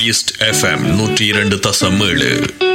east FM நூற்றி இரண்டு தசம் ஏழு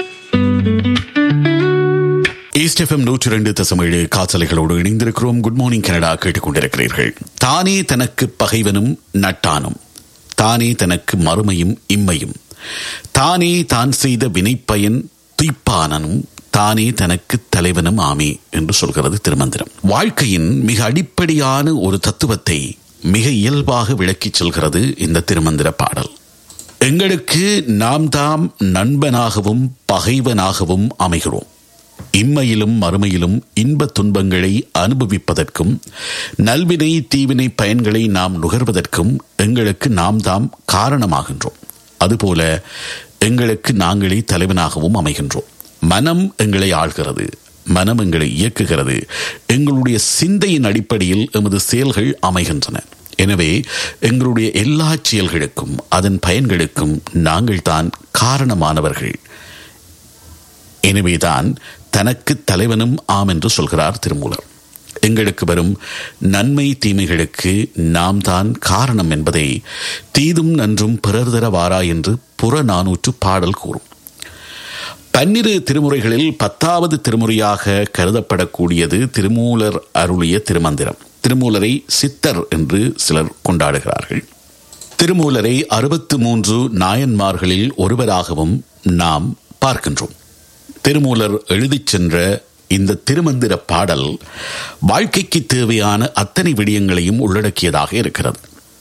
ஈஸ்ட் எஃப்எம் நூற்றி இரண்டு தசமேழு காசலைகளோடு இணைந்திருக்கிறோம் குட் மார்னிங் கனடா கேட்டுக்கொண்டிருக்கிறீர்கள் தானே தனக்கு பகைவனும் நட்டானும் தானே தனக்கு மறுமையும் இம்மையும் தானே தான் செய்த வினைப்பயன் துய்ப்பானனும் தானே தனக்கு தலைவனும் ஆமே என்று சொல்கிறது திருமந்திரம் வாழ்க்கையின் மிக அடிப்படையான ஒரு தத்துவத்தை மிக இயல்பாக விளக்கிச் சொல்கிறது இந்த திருமந்திர பாடல் எங்களுக்கு நாம் தாம் நண்பனாகவும் பகைவனாகவும் அமைகிறோம் இம்மையிலும் மறுமையிலும் இன்ப துன்பங்களை அனுபவிப்பதற்கும் நல்வினை தீவினை பயன்களை நாம் நுகர்வதற்கும் எங்களுக்கு நாம் தாம் காரணமாகின்றோம் அதுபோல எங்களுக்கு நாங்களே தலைவனாகவும் அமைகின்றோம் மனம் எங்களை ஆள்கிறது மனம் எங்களை இயக்குகிறது எங்களுடைய சிந்தையின் அடிப்படையில் எமது செயல்கள் அமைகின்றன எனவே எங்களுடைய எல்லா செயல்களுக்கும் அதன் பயன்களுக்கும் நாங்கள் தான் காரணமானவர்கள் எனவேதான் தனக்கு தலைவனும் ஆம் என்று சொல்கிறார் திருமூலர் எங்களுக்கு வரும் நன்மை தீமைகளுக்கு நாம் தான் காரணம் என்பதை தீதும் நன்றும் பிறர் தர வாரா என்று புறநானூற்று பாடல் கூறும் பன்னிரு திருமுறைகளில் பத்தாவது திருமுறையாக கருதப்படக்கூடியது திருமூலர் அருளிய திருமந்திரம் திருமூலரை சித்தர் என்று சிலர் கொண்டாடுகிறார்கள் திருமூலரை அறுபத்து மூன்று நாயன்மார்களில் ஒருவராகவும் நாம் பார்க்கின்றோம் திருமூலர் எழுதிச் சென்ற இந்த திருமந்திர பாடல் வாழ்க்கைக்கு தேவையான அத்தனை விடயங்களையும் உள்ளடக்கியதாக இருக்கிறது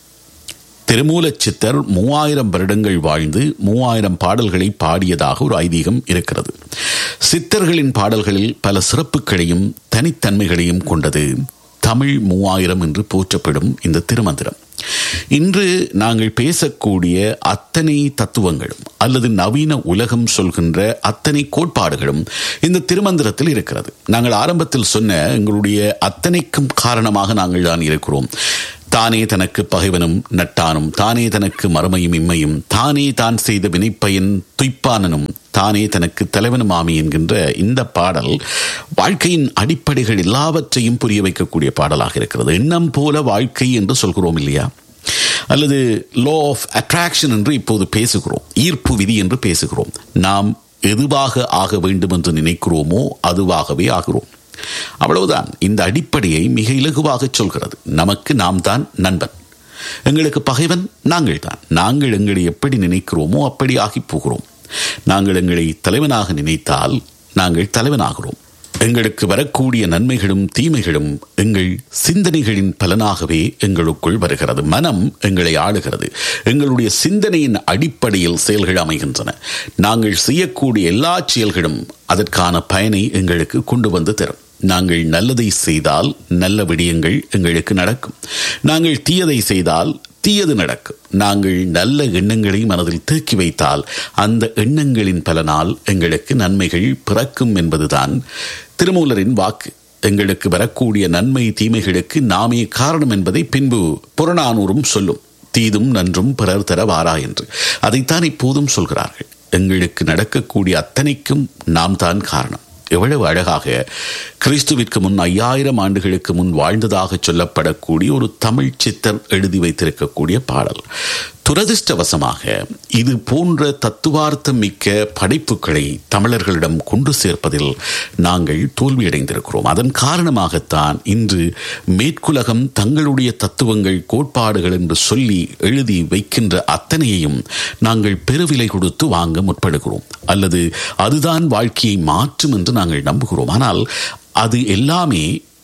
திருமூலச் சித்தர் மூவாயிரம் வருடங்கள் வாழ்ந்து மூவாயிரம் பாடல்களை பாடியதாக ஒரு ஐதீகம் இருக்கிறது சித்தர்களின் பாடல்களில் பல சிறப்புகளையும் தனித்தன்மைகளையும் கொண்டது தமிழ் மூவாயிரம் என்று போற்றப்படும் இந்த திருமந்திரம் இன்று நாங்கள் பேசக்கூடிய அத்தனை தத்துவங்களும் அல்லது நவீன உலகம் சொல்கின்ற அத்தனை கோட்பாடுகளும் இந்த திருமந்திரத்தில் இருக்கிறது நாங்கள் ஆரம்பத்தில் சொன்ன எங்களுடைய அத்தனைக்கும் காரணமாக நாங்கள் தான் இருக்கிறோம் தானே தனக்கு பகைவனும் நட்டானும் தானே தனக்கு மறுமையும் இம்மையும் தானே தான் செய்த வினைப்பயன் துய்ப்பானனும் தானே தனக்கு தலைவனும் ஆமி என்கின்ற இந்த பாடல் வாழ்க்கையின் அடிப்படைகள் எல்லாவற்றையும் புரிய வைக்கக்கூடிய பாடலாக இருக்கிறது எண்ணம் போல வாழ்க்கை என்று சொல்கிறோம் இல்லையா அல்லது லா ஆஃப் அட்ராக்ஷன் என்று இப்போது பேசுகிறோம் ஈர்ப்பு விதி என்று பேசுகிறோம் நாம் எதுவாக ஆக வேண்டும் என்று நினைக்கிறோமோ அதுவாகவே ஆகிறோம் அவ்வளவுதான் இந்த அடிப்படையை மிக இலகுவாக சொல்கிறது நமக்கு நாம் தான் நண்பன் எங்களுக்கு பகைவன் நாங்கள் தான் நாங்கள் எங்களை எப்படி நினைக்கிறோமோ அப்படி ஆகி போகிறோம் நாங்கள் எங்களை தலைவனாக நினைத்தால் நாங்கள் தலைவனாகிறோம் எங்களுக்கு வரக்கூடிய நன்மைகளும் தீமைகளும் எங்கள் சிந்தனைகளின் பலனாகவே எங்களுக்குள் வருகிறது மனம் எங்களை ஆளுகிறது எங்களுடைய சிந்தனையின் அடிப்படையில் செயல்கள் அமைகின்றன நாங்கள் செய்யக்கூடிய எல்லா செயல்களும் அதற்கான பயனை எங்களுக்கு கொண்டு வந்து தரும் நாங்கள் நல்லதை செய்தால் நல்ல விடயங்கள் எங்களுக்கு நடக்கும் நாங்கள் தீயதை செய்தால் தீயது நடக்கும் நாங்கள் நல்ல எண்ணங்களை மனதில் தேக்கி வைத்தால் அந்த எண்ணங்களின் பலனால் எங்களுக்கு நன்மைகள் பிறக்கும் என்பதுதான் திருமூலரின் வாக்கு எங்களுக்கு வரக்கூடிய நன்மை தீமைகளுக்கு நாமே காரணம் என்பதை பின்பு புறநானூறும் சொல்லும் தீதும் நன்றும் பிறர் தர வாரா என்று அதைத்தான் இப்போதும் சொல்கிறார்கள் எங்களுக்கு நடக்கக்கூடிய அத்தனைக்கும் நாம் தான் காரணம் எவ்வளவு அழகாக கிறிஸ்துவிற்கு முன் ஐயாயிரம் ஆண்டுகளுக்கு முன் வாழ்ந்ததாக சொல்லப்படக்கூடிய ஒரு தமிழ் சித்தர் எழுதி வைத்திருக்கக்கூடிய பாடல் துரதிருஷ்டவசமாக இது போன்ற தத்துவார்த்தம் மிக்க படைப்புகளை தமிழர்களிடம் கொண்டு சேர்ப்பதில் நாங்கள் தோல்வியடைந்திருக்கிறோம் அதன் காரணமாகத்தான் இன்று மேற்குலகம் தங்களுடைய தத்துவங்கள் கோட்பாடுகள் என்று சொல்லி எழுதி வைக்கின்ற அத்தனையையும் நாங்கள் பெருவிலை கொடுத்து வாங்க முற்படுகிறோம் அல்லது அதுதான் வாழ்க்கையை மாற்றும் என்று நாங்கள் நம்புகிறோம் ஆனால் அது எல்லாமே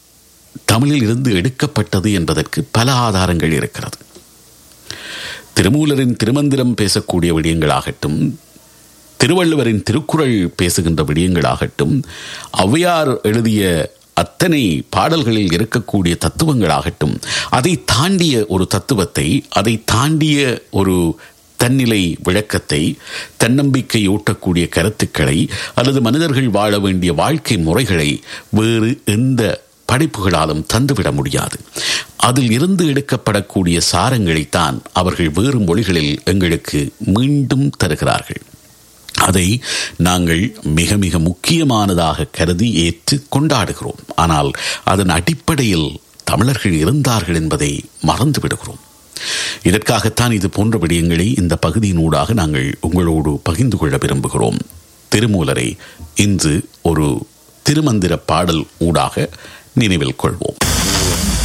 தமிழில் இருந்து எடுக்கப்பட்டது என்பதற்கு பல ஆதாரங்கள் இருக்கிறது திருமூலரின் திருமந்திரம் பேசக்கூடிய விடயங்களாகட்டும் திருவள்ளுவரின் திருக்குறள் பேசுகின்ற விடயங்களாகட்டும் ஔவையார் எழுதிய அத்தனை பாடல்களில் இருக்கக்கூடிய தத்துவங்களாகட்டும் அதை தாண்டிய ஒரு தத்துவத்தை அதை தாண்டிய ஒரு தன்னிலை விளக்கத்தை தன்னம்பிக்கை ஊட்டக்கூடிய கருத்துக்களை அல்லது மனிதர்கள் வாழ வேண்டிய வாழ்க்கை முறைகளை வேறு எந்த படைப்புகளாலும் தந்துவிட முடியாது அதில் இருந்து எடுக்கப்படக்கூடிய சாரங்களைத்தான் அவர்கள் வேறு மொழிகளில் எங்களுக்கு மீண்டும் தருகிறார்கள் அதை நாங்கள் மிக மிக முக்கியமானதாக கருதி ஏற்று கொண்டாடுகிறோம் ஆனால் அதன் அடிப்படையில் தமிழர்கள் இருந்தார்கள் என்பதை மறந்து விடுகிறோம் இதற்காகத்தான் இது போன்ற விடயங்களை இந்த பகுதியினூடாக நாங்கள் உங்களோடு பகிர்ந்து கொள்ள விரும்புகிறோம் திருமூலரை இன்று ஒரு திருமந்திர பாடல் ஊடாக நினைவில் கொள்வோம்